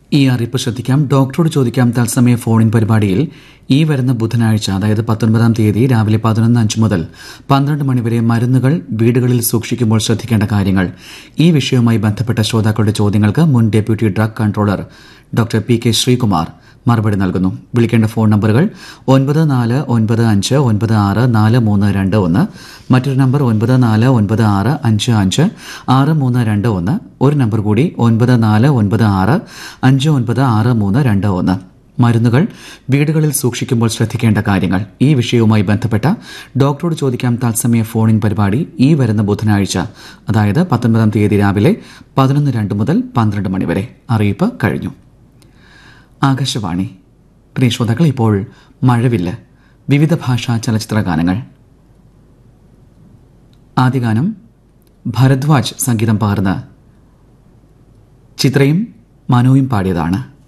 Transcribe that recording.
ഈ അറിയിപ്പ് ശ്രദ്ധിക്കാം ഡോക്ടറോട് ചോദിക്കാം തത്സമയ ഫോണിൻ പരിപാടിയിൽ ഈ വരുന്ന ബുധനാഴ്ച അതായത് പത്തൊൻപതാം തീയതി രാവിലെ പതിനൊന്ന് അഞ്ച് മുതൽ പന്ത്രണ്ട് മണിവരെ മരുന്നുകൾ വീടുകളിൽ സൂക്ഷിക്കുമ്പോൾ ശ്രദ്ധിക്കേണ്ട കാര്യങ്ങൾ ഈ വിഷയവുമായി ബന്ധപ്പെട്ട ശ്രോതാക്കളുടെ ചോദ്യങ്ങൾക്ക് മുൻ deputy drug controller doctor P K Sreekumar മറുപടി നൽകുന്നു വിളിക്കേണ്ട ഫോൺ നമ്പറുകൾ ഒൻപത് നാല് ഒൻപത് അഞ്ച് ഒൻപത് ആറ് നാല് മൂന്ന് രണ്ട് ഒന്ന് മറ്റൊരു നമ്പർ ഒൻപത് നാല് ഒൻപത് ആറ് അഞ്ച് അഞ്ച് ആറ് മൂന്ന് രണ്ട് ഒന്ന് ഒരു നമ്പർ കൂടി ഒൻപത് നാല് ഒൻപത് ആറ് അഞ്ച് ഒൻപത് ആറ് മൂന്ന് രണ്ട് ഒന്ന് മരുന്നുകൾ വീടുകളിൽ സൂക്ഷിക്കുമ്പോൾ ശ്രദ്ധിക്കേണ്ട കാര്യങ്ങൾ ഈ വിഷയവുമായി ബന്ധപ്പെട്ട ഡോക്ടറോട് ചോദിക്കാം തത്സമയ ഫോണിൻ പരിപാടി ഈ വരുന്ന ബുധനാഴ്ച അതായത് പത്തൊൻപതാം തീയതി രാവിലെ പതിനൊന്ന് രണ്ട് മുതൽ പന്ത്രണ്ട് മണിവരെ അറിയിപ്പ് കഴിഞ്ഞു ആകാശവാണി പ്രിയ ശ്രോതാക്കൾ ഇപ്പോൾ മഴവില്ല് വിവിധ ഭാഷാ ചലച്ചിത്ര ഗാനങ്ങൾ ആദ്യ ഗാനം ഭരദ്വാജ് സംഗീതം പകർന്ന് ചിത്രയും മനോയും പാടിയതാണ്